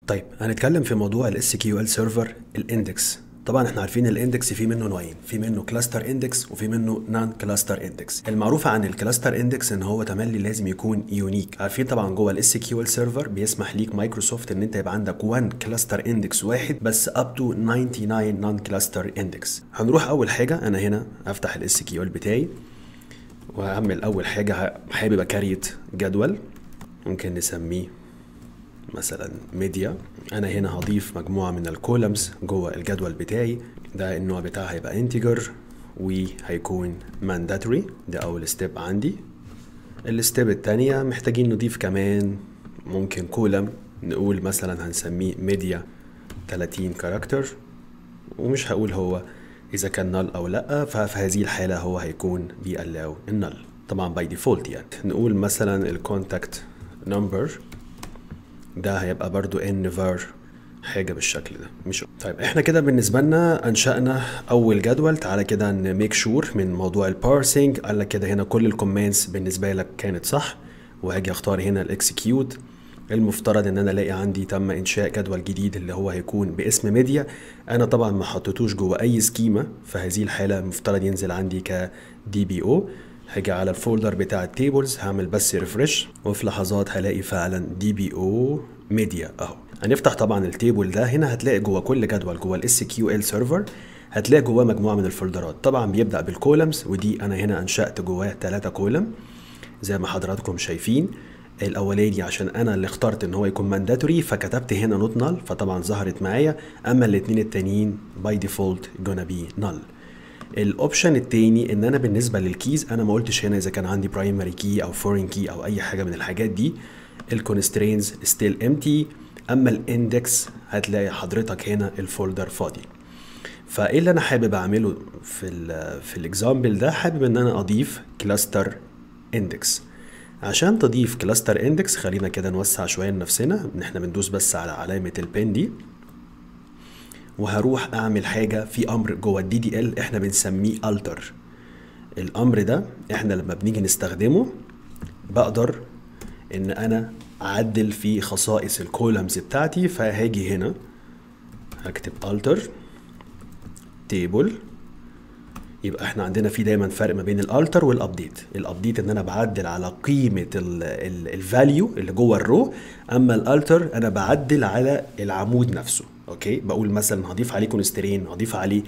طيب هنتكلم في موضوع الاس كيو ال سيرفر الاندكس طبعا احنا عارفين الاندكس في منه نوعين في منه كلاستر اندكس وفي منه نان كلاستر اندكس المعروف عن الكلاستر اندكس ان هو تملي لازم يكون يونيك عارفين طبعا جوه الاس كيو ال سيرفر بيسمح ليك مايكروسوفت ان انت يبقى عندك 1 كلاستر اندكس واحد بس اب تو 99 نان كلاستر اندكس هنروح اول حاجه انا هنا افتح الاس كيو ال بتاعي وهعمل اول حاجه حابب اكريت جدول ممكن نسميه مثلا ميديا انا هنا هضيف مجموعه من الكولمز جوه الجدول بتاعي ده النوع بتاعها هيبقى انتجر وهيكون mandatory ده اول ستيب عندي الستيب التانية محتاجين نضيف كمان ممكن كولم نقول مثلا هنسميه ميديا 30 كاركتر ومش هقول هو اذا كان نل او لا ففي هذه الحاله هو هيكون بيألاو النل طبعا باي ديفولت يعني نقول مثلا الكونتاكت نمبر ده هيبقى برضو ان var حاجه بالشكل ده مش طيب احنا كده بالنسبه لنا انشانا اول جدول تعالى كده نميك شور من موضوع البارسنج قال لك كده هنا كل الكوماندز بالنسبه لك كانت صح وهاجي اختار هنا الاكسكيوت المفترض ان انا الاقي عندي تم انشاء جدول جديد اللي هو هيكون باسم ميديا انا طبعا ما حطيتوش جوه اي سكيما فهذه الحاله المفترض ينزل عندي ك دي بي او هاجي على الفولدر بتاع التيبلز هعمل بس ريفرش وفي لحظات هلاقي فعلا دي بي او ميديا اهو هنفتح طبعا التيبل ده هنا هتلاقي جوه كل جدول جوه الاس كيو ال سيرفر هتلاقي جواه مجموعه من الفولدرات طبعا بيبدا بالكولمز ودي انا هنا انشات جواه ثلاثه كولم زي ما حضراتكم شايفين الاولاني عشان انا اللي اخترت ان هو يكون مانداتوري فكتبت هنا نوت نال فطبعا ظهرت معايا اما الاثنين التانيين باي ديفولت جونا بي نال الاوبشن التاني ان انا بالنسبه للكيز انا ما قلتش هنا اذا كان عندي برايمري كي او فورين كي او اي حاجه من الحاجات دي الكونسترينز ستيل امتي اما الاندكس هتلاقي حضرتك هنا الفولدر فاضي فايه اللي انا حابب اعمله في ال في الاكزامبل ده حابب ان انا اضيف كلاستر اندكس عشان تضيف كلاستر اندكس خلينا كده نوسع شويه لنفسنا ان احنا بندوس بس على علامه البين دي وهروح اعمل حاجه في امر جوه الدي دي ال احنا بنسميه التر الامر ده احنا لما بنيجي نستخدمه بقدر ان انا اعدل في خصائص الكولمز بتاعتي فهاجي هنا هكتب alter table يبقى احنا عندنا في دايما فرق ما بين الالتر والابديت الابديت ان انا بعدل على قيمه الفاليو اللي جوه الرو اما الالتر انا بعدل على العمود نفسه اوكي بقول مثلا هضيف عليه كونسترين هضيف عليه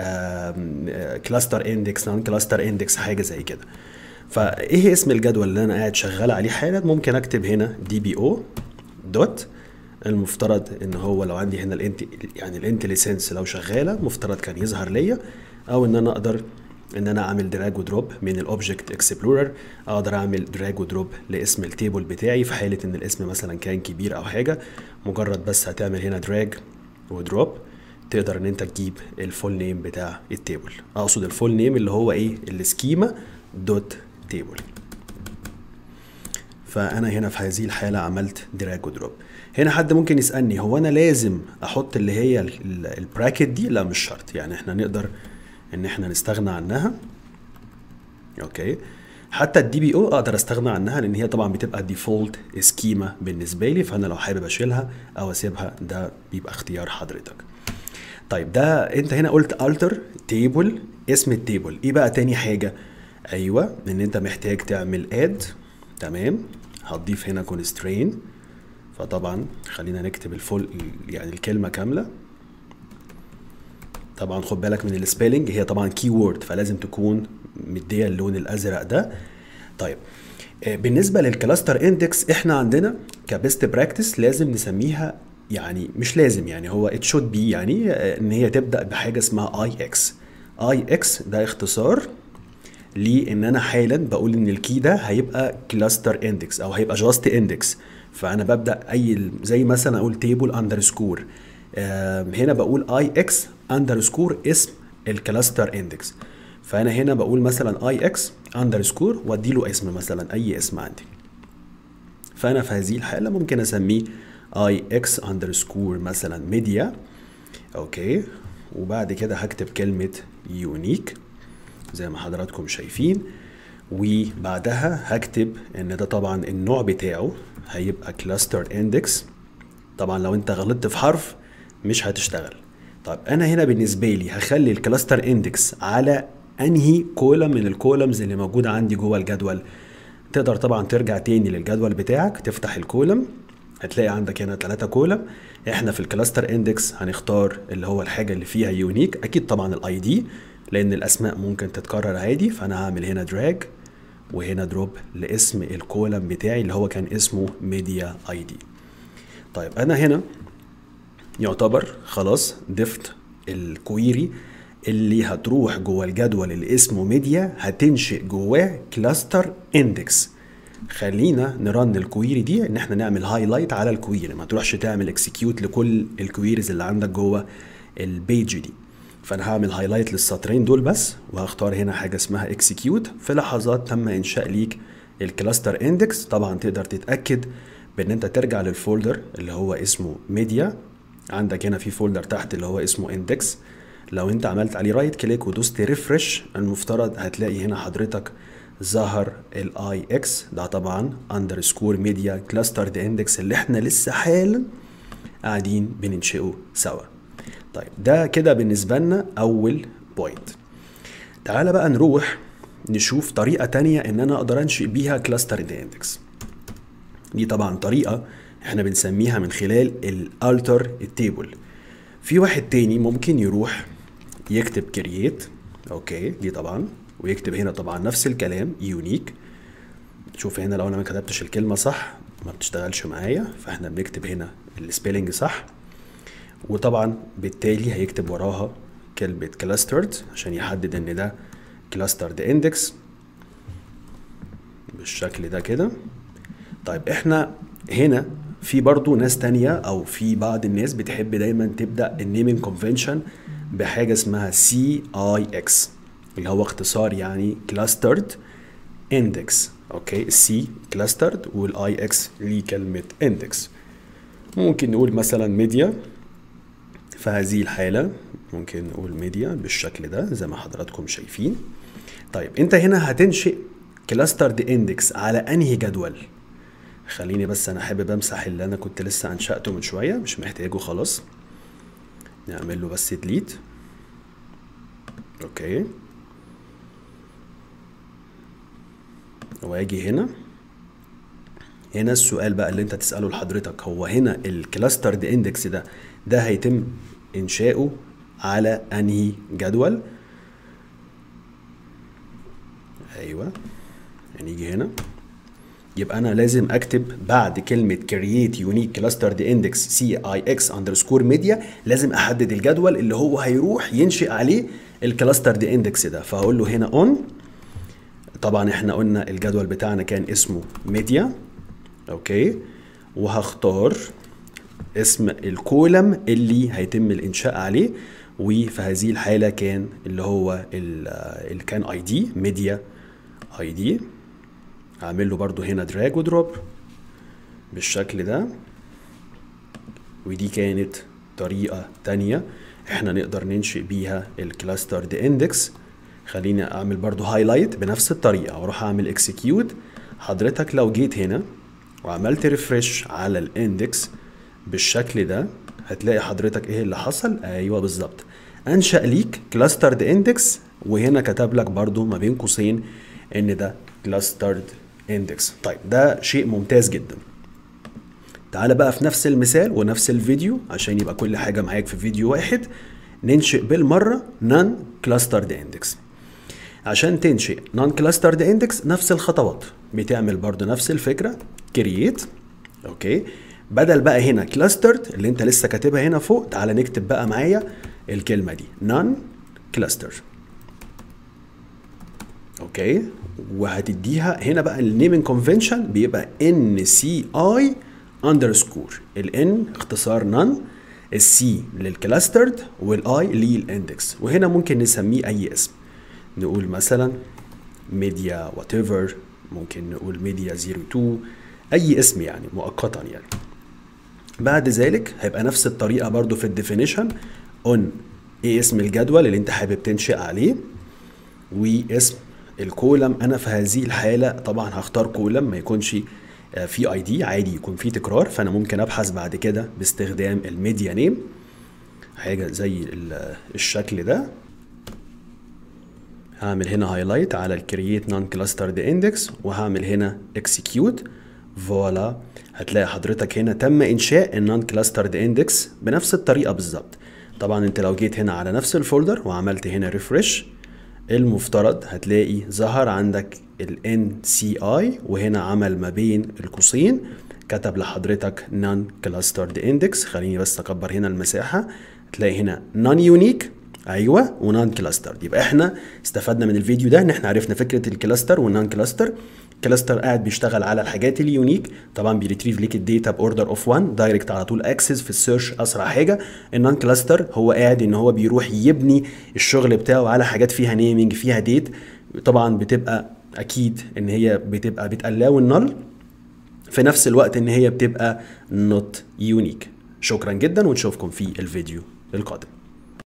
كلاستر اندكس نون كلاستر اندكس حاجه زي كده فايه اسم الجدول اللي انا قاعد شغال عليه حالا ممكن اكتب هنا دي بي او دوت المفترض ان هو لو عندي هنا الانت يعني الانت ليسنس لو شغاله مفترض كان يظهر ليا او ان انا اقدر ان انا اعمل دراج ودروب من الاوبجكت اكسبلورر اقدر اعمل دراج ودروب لاسم التيبل بتاعي في حاله ان الاسم مثلا كان كبير او حاجه مجرد بس هتعمل هنا دراج ودروب تقدر ان انت تجيب الفول نيم بتاع التيبل اقصد الفول نيم اللي هو ايه السكيما دوت تيبل فانا هنا في هذه الحاله عملت دراج ودروب هنا حد ممكن يسالني هو انا لازم احط اللي هي البراكت دي لا مش شرط يعني احنا نقدر ان احنا نستغنى عنها اوكي حتى الدي بي او اقدر استغنى عنها لان هي طبعا بتبقى ديفولت سكيما بالنسبه لي فانا لو حابب اشيلها او اسيبها ده بيبقى اختيار حضرتك طيب ده انت هنا قلت alter تيبل اسم التيبل ايه بقى تاني حاجه ايوه ان انت محتاج تعمل اد تمام هتضيف هنا constrain فطبعا خلينا نكتب الفول يعني الكلمه كامله طبعا خد بالك من السبيلنج هي طبعا كي وورد فلازم تكون مديه اللون الازرق ده طيب بالنسبه للكلاستر اندكس احنا عندنا كبيست براكتس لازم نسميها يعني مش لازم يعني هو ات شود بي يعني ان هي تبدا بحاجه اسمها اي اكس اي اكس ده اختصار لان انا حالا بقول ان الكي ده هيبقى كلاستر اندكس او هيبقى جاست اندكس فانا ببدا اي زي مثلا اقول تيبل اندرسكور هنا بقول اي اكس اندرسكور اسم الكلاستر اندكس فانا هنا بقول مثلا اي اكس اندرسكور وادي له اسم مثلا اي اسم عندي فانا في هذه الحاله ممكن اسميه اي اكس اندرسكور مثلا ميديا اوكي وبعد كده هكتب كلمه يونيك زي ما حضراتكم شايفين وبعدها هكتب ان ده طبعا النوع بتاعه هيبقى كلاستر اندكس طبعا لو انت غلطت في حرف مش هتشتغل طيب انا هنا بالنسبه لي هخلي الكلاستر اندكس على انهي كولم من الكولمز اللي موجوده عندي جوه الجدول تقدر طبعا ترجع تاني للجدول بتاعك تفتح الكولم هتلاقي عندك هنا ثلاثة كولم احنا في الكلاستر اندكس هنختار اللي هو الحاجه اللي فيها يونيك اكيد طبعا الاي دي لان الاسماء ممكن تتكرر عادي فانا هعمل هنا دراج وهنا دروب لاسم الكولم بتاعي اللي هو كان اسمه ميديا اي دي طيب انا هنا يعتبر خلاص ضفت الكويري اللي هتروح جوه الجدول اللي اسمه ميديا هتنشئ جواه كلاستر اندكس خلينا نرن الكويري دي ان احنا نعمل هايلايت على الكويري ما تروحش تعمل اكسكيوت لكل الكويريز اللي عندك جوه البيج دي فانا هعمل هايلايت للسطرين دول بس وهختار هنا حاجه اسمها اكسكيوت في لحظات تم انشاء ليك الكلاستر اندكس طبعا تقدر تتاكد بان انت ترجع للفولدر اللي هو اسمه ميديا عندك هنا في فولدر تحت اللي هو اسمه اندكس لو انت عملت عليه رايت كليك ودوست ريفرش المفترض هتلاقي هنا حضرتك ظهر الاي اكس ده طبعا اندرسكور ميديا كلاستر اندكس اللي احنا لسه حالا قاعدين بننشئه سوا طيب ده كده بالنسبه لنا اول بوينت تعال بقى نروح نشوف طريقه تانية ان انا اقدر انشئ بيها كلاستر اندكس دي طبعا طريقه احنا بنسميها من خلال الالتر التيبل في واحد تاني ممكن يروح يكتب كرييت اوكي دي طبعا ويكتب هنا طبعا نفس الكلام يونيك شوف هنا لو انا ما كتبتش الكلمه صح ما بتشتغلش معايا فاحنا بنكتب هنا السبيلنج صح وطبعا بالتالي هيكتب وراها كلمه كلاسترد عشان يحدد ان ده كلاسترد اندكس بالشكل ده كده طيب احنا هنا في برضو ناس تانية او في بعض الناس بتحب دايما تبدا النيمينج كونفنشن بحاجه اسمها سي اي اكس اللي هو اختصار يعني كلاسترد اندكس اوكي السي كلاسترد والاي اكس ليه كلمه اندكس ممكن نقول مثلا ميديا في هذه الحالة ممكن نقول ميديا بالشكل ده زي ما حضراتكم شايفين طيب انت هنا هتنشئ كلاسترد اندكس على انهي جدول خليني بس انا حابب امسح اللي انا كنت لسه انشأته من شوية مش محتاجه خلاص نعمل له بس ديليت اوكي واجي هنا هنا السؤال بقى اللي انت تساله لحضرتك هو هنا الكلاستر دي اندكس ده ده هيتم انشاؤه على انهي جدول ايوه هنيجي هنا يبقى انا لازم اكتب بعد كلمه create unique cluster the index cix underscore media لازم احدد الجدول اللي هو هيروح ينشئ عليه الكلاستر دي اندكس ده فهقول له هنا on طبعا احنا قلنا الجدول بتاعنا كان اسمه ميديا اوكي وهختار اسم الكولم اللي هيتم الانشاء عليه وفي هذه الحاله كان اللي هو اللي كان اي دي ميديا اي دي هعمل له برضو هنا دراج ودروب بالشكل ده ودي كانت طريقه تانية احنا نقدر ننشئ بيها الكلاستر دي اندكس خليني اعمل برضو هايلايت بنفس الطريقه واروح اعمل اكسكيوت حضرتك لو جيت هنا وعملت ريفرش على الاندكس بالشكل ده هتلاقي حضرتك ايه اللي حصل ايوه بالظبط انشا ليك كلاسترد اندكس وهنا كتب لك برضو ما بين قوسين ان ده كلاسترد اندكس طيب ده شيء ممتاز جدا تعال بقى في نفس المثال ونفس الفيديو عشان يبقى كل حاجه معاك في فيديو واحد ننشئ بالمره نون كلاسترد اندكس عشان تنشئ نون كلاسترد اندكس نفس الخطوات بتعمل برضو نفس الفكره كرييت اوكي بدل بقى هنا كلاسترد اللي انت لسه كاتبها هنا فوق تعالى نكتب بقى معايا الكلمه دي نون كلاستر اوكي وهتديها هنا بقى النيمنج كونفنشن بيبقى ان سي اي اندرسكور الان اختصار نون السي للكلاسترد والاي للاندكس وهنا ممكن نسميه اي اسم نقول مثلا ميديا وات ايفر ممكن نقول ميديا 02 اي اسم يعني مؤقتا يعني بعد ذلك هيبقى نفس الطريقه برضو في الديفينيشن اون ايه اسم الجدول اللي انت حابب تنشئ عليه واسم الكولم انا في هذه الحاله طبعا هختار كولم ما يكونش آه، في اي دي عادي يكون في تكرار فانا ممكن ابحث بعد كده باستخدام الميديا نيم حاجه زي ال- الشكل ده هعمل هنا هايلايت على الكرييت نون كلاسترد اندكس وهعمل هنا اكسكيوت فوالا هتلاقي حضرتك هنا تم انشاء النون كلاسترد اندكس بنفس الطريقه بالظبط طبعا انت لو جيت هنا على نفس الفولدر وعملت هنا ريفرش المفترض هتلاقي ظهر عندك ال NCI وهنا عمل ما بين القوسين كتب لحضرتك non clustered index خليني بس اكبر هنا المساحة هتلاقي هنا non unique ايوه ونان كلاستر يبقى احنا استفدنا من الفيديو ده ان احنا عرفنا فكره الكلاستر والنان كلاستر كلاستر قاعد بيشتغل على الحاجات اليونيك طبعا بيريتريف ليك الداتا باوردر اوف 1 دايركت على طول اكسس في السيرش اسرع حاجه النان كلاستر هو قاعد ان هو بيروح يبني الشغل بتاعه على حاجات فيها نيمينج فيها ديت طبعا بتبقى اكيد ان هي بتبقى بتقلاو النل في نفس الوقت ان هي بتبقى نوت يونيك شكرا جدا ونشوفكم في الفيديو القادم